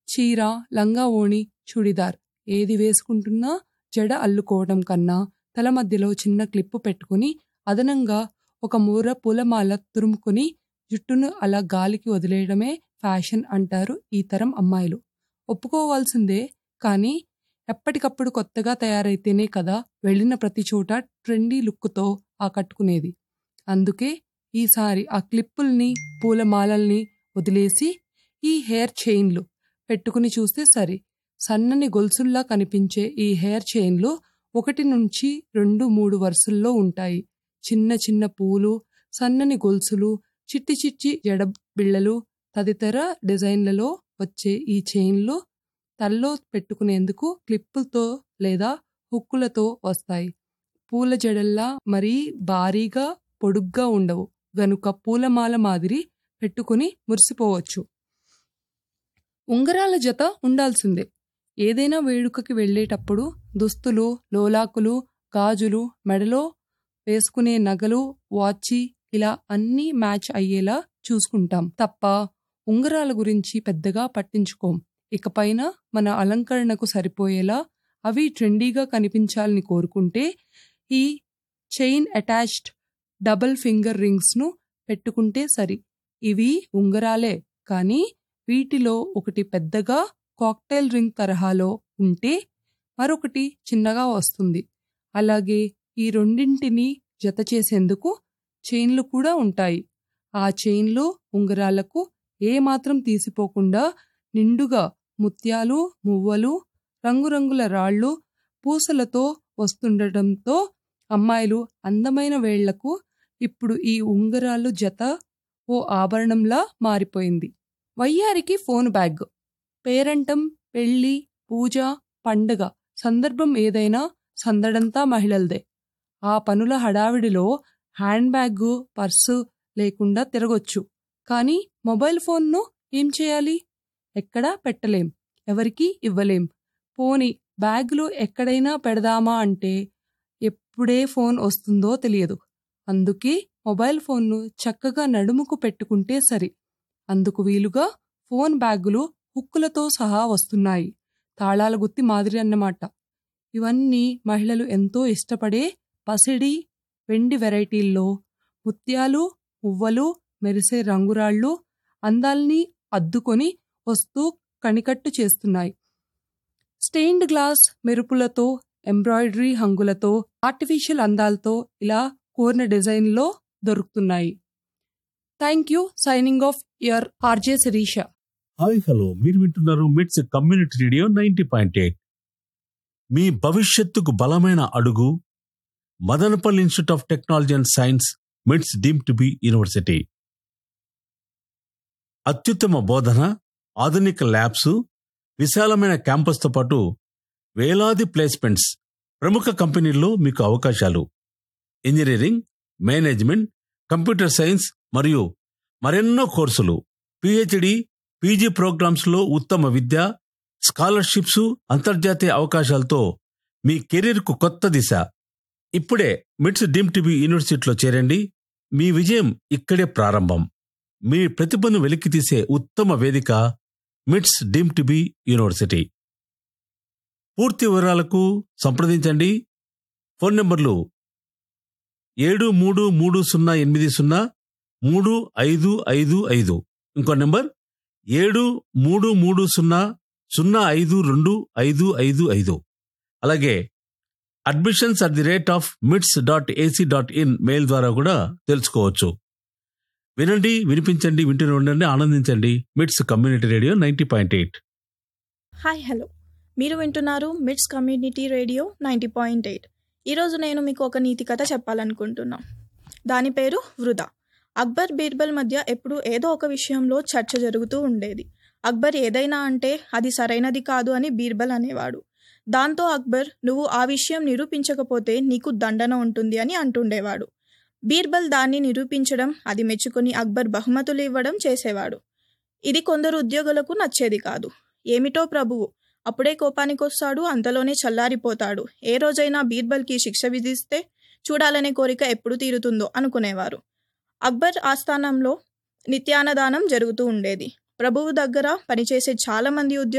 చీర లంగా ఓణి చుడిదార్ ఏది వేసుకుంటున్నా జడ అల్లుకోవడం కన్నా తల మధ్యలో చిన్న క్లిప్పు పెట్టుకుని అదనంగా ఒక మూర పూలమాల తురుముకుని జుట్టును అలా గాలికి వదిలేయడమే ఫ్యాషన్ అంటారు ఈ తరం అమ్మాయిలు ఒప్పుకోవాల్సిందే కానీ ఎప్పటికప్పుడు కొత్తగా తయారైతేనే కదా వెళ్ళిన ప్రతి చోట ట్రెండీ లుక్తో ఆకట్టుకునేది అందుకే ఈసారి ఆ క్లిప్పుల్ని పూలమాలల్ని వదిలేసి ఈ హెయిర్ చైన్లు పెట్టుకుని చూస్తే సరి సన్నని గొలుసుల్లా కనిపించే ఈ హెయిర్ చైన్లు ఒకటి నుంచి రెండు మూడు వరుసల్లో ఉంటాయి చిన్న చిన్న పూలు సన్నని గొలుసులు చిట్టి చిట్టి జడ బిళ్ళలు తదితర డిజైన్లలో వచ్చే ఈ చైన్లు తల్లో పెట్టుకునేందుకు క్లిప్పులతో లేదా హుక్కులతో వస్తాయి పూల జడల్లా మరీ భారీగా పొడుగ్గా ఉండవు గనుక పూలమాల మాదిరి పెట్టుకుని మురిసిపోవచ్చు ఉంగరాల జత ఉండాల్సిందే ఏదైనా వేడుకకి వెళ్ళేటప్పుడు దుస్తులు లోలాకులు గాజులు మెడలో వేసుకునే నగలు వాచి ఇలా అన్నీ మ్యాచ్ అయ్యేలా చూసుకుంటాం తప్ప ఉంగరాల గురించి పెద్దగా పట్టించుకోం ఇకపైన మన అలంకరణకు సరిపోయేలా అవి ట్రెండీగా కనిపించాలని కోరుకుంటే ఈ చైన్ అటాచ్డ్ డబుల్ ఫింగర్ రింగ్స్ను పెట్టుకుంటే సరి ఇవి ఉంగరాలే కానీ వీటిలో ఒకటి పెద్దగా కాక్టైల్ రింగ్ తరహాలో ఉంటే మరొకటి చిన్నగా వస్తుంది అలాగే ఈ రెండింటిని జత చేసేందుకు చైన్లు కూడా ఉంటాయి ఆ చైన్లు ఉంగరాలకు ఏమాత్రం తీసిపోకుండా నిండుగా ముత్యాలు మువ్వలు రంగురంగుల రాళ్ళు పూసలతో వస్తుండటంతో అమ్మాయిలు అందమైన వేళ్లకు ఇప్పుడు ఈ ఉంగరాలు జత ఓ ఆభరణంలా మారిపోయింది వయ్యారికి ఫోన్ బ్యాగ్ పేరంటం పెళ్లి పూజ పండగ సందర్భం ఏదైనా సందడంతా మహిళలదే ఆ పనుల హడావిడిలో హ్యాండ్ బ్యాగ్ పర్సు లేకుండా తిరగొచ్చు కానీ మొబైల్ ఫోన్ను ఏం చేయాలి ఎక్కడా పెట్టలేం ఎవరికీ ఇవ్వలేం పోని బ్యాగులో ఎక్కడైనా పెడదామా అంటే ఎప్పుడే ఫోన్ వస్తుందో తెలియదు అందుకే మొబైల్ ఫోన్ను చక్కగా నడుముకు పెట్టుకుంటే సరి అందుకు వీలుగా ఫోన్ బ్యాగులు హుక్కులతో సహా వస్తున్నాయి తాళాల గుత్తి మాదిరి అన్నమాట ఇవన్నీ మహిళలు ఎంతో ఇష్టపడే పసిడి వెండి వెరైటీల్లో ముత్యాలు మువ్వలు మెరిసే రంగురాళ్ళు అందాల్ని అద్దుకొని వస్తూ కనికట్టు చేస్తున్నాయి స్టెయిన్డ్ గ్లాస్ మెరుపులతో ఎంబ్రాయిడరీ హంగులతో ఆర్టిఫిషియల్ అందాలతో ఇలా కోరిన డిజైన్లో దొరుకుతున్నాయి thank you signing off your RJ Sirisha hi hello మీరు వింటున్నారు MITS community radio ninety point eight మీ భవిష్యత్తుకు బలమైన అడుగు Madanapalle institute of technology and science MITS deemed to be university అత్యుత్తమ బోధన ఆధునిక ల్యాబ్స్ విశాలమైన క్యాంపస్తో పాటు వేలాది ప్లేస్మెంట్స్ ప్రముఖ కంపెనీల్లో మీకు అవకాశాలు ఇంజనీరింగ్ మేనేజ్మెంట్ కంప్యూటర్ సైన్స్ మరియు మరెన్నో కోర్సులు పిహెచ్డి పీజీ ప్రోగ్రామ్స్ లో ఉత్తమ విద్య స్కాలర్షిప్స్ అంతర్జాతీయ అవకాశాలతో మీ కెరీర్కు కొత్త దిశ ఇప్పుడే మిట్స్ డీమ్ టీవీ యూనివర్సిటీలో చేరండి మీ విజయం ఇక్కడే ప్రారంభం మీ ప్రతిభను వెలికితీసే ఉత్తమ వేదిక మిట్స్ డీమ్ టీవీ యూనివర్సిటీ పూర్తి వివరాలకు సంప్రదించండి ఫోన్ నంబర్లు ఏడు మూడు మూడు సున్నా ఎనిమిది సున్నా మూడు ఐదు ఐదు ఐదు ఇంకో నెంబర్ ఏడు మూడు మూడు సున్నా సున్నా ఐదు రెండు ఐదు ఐదు ఐదు అలాగే admissions at the rate of MITS dot AC dot in mail ద్వారా కూడా తెలుసుకోవచ్చు వినండి వినిపించండి వింటూనే ఉండండి ఆనందించండి MITS community radio ninety point eight hi hello మీరు వింటున్నారు MITS community radio ninety point eight ఈరోజు నేను మీకు ఒక నీతి కథ చెప్పాలనుకుంటున్నా దాని పేరు వృధా అక్బర్ బీర్బల్ మధ్య ఎప్పుడూ ఏదో ఒక విషయంలో చర్చ జరుగుతూ ఉండేది అక్బర్ ఏదైనా అంటే అది సరైనది కాదు అని బీర్బల్ అనేవాడు దాంతో అక్బర్ నువ్వు ఆ విషయం నిరూపించకపోతే నీకు దండన ఉంటుంది అని అంటుండేవాడు బీర్బల్ దాన్ని నిరూపించడం అది మెచ్చుకొని అక్బర్ బహుమతులు ఇవ్వడం చేసేవాడు ఇది కొందరు ఉద్యోగులకు నచ్చేది కాదు ఏమిటో ప్రభువు అప్పుడే కోపానికి వస్తాడు అంతలోనే చల్లారిపోతాడు ఏ రోజైనా బీర్బల్కి శిక్ష విధిస్తే చూడాలనే కోరిక ఎప్పుడు తీరుతుందో అనుకునేవారు అక్బర్ ఆస్థానంలో నిత్యాన్నదానం జరుగుతూ ఉండేది ప్రభువు దగ్గర పనిచేసే చాలా మంది ఉద్యోగులు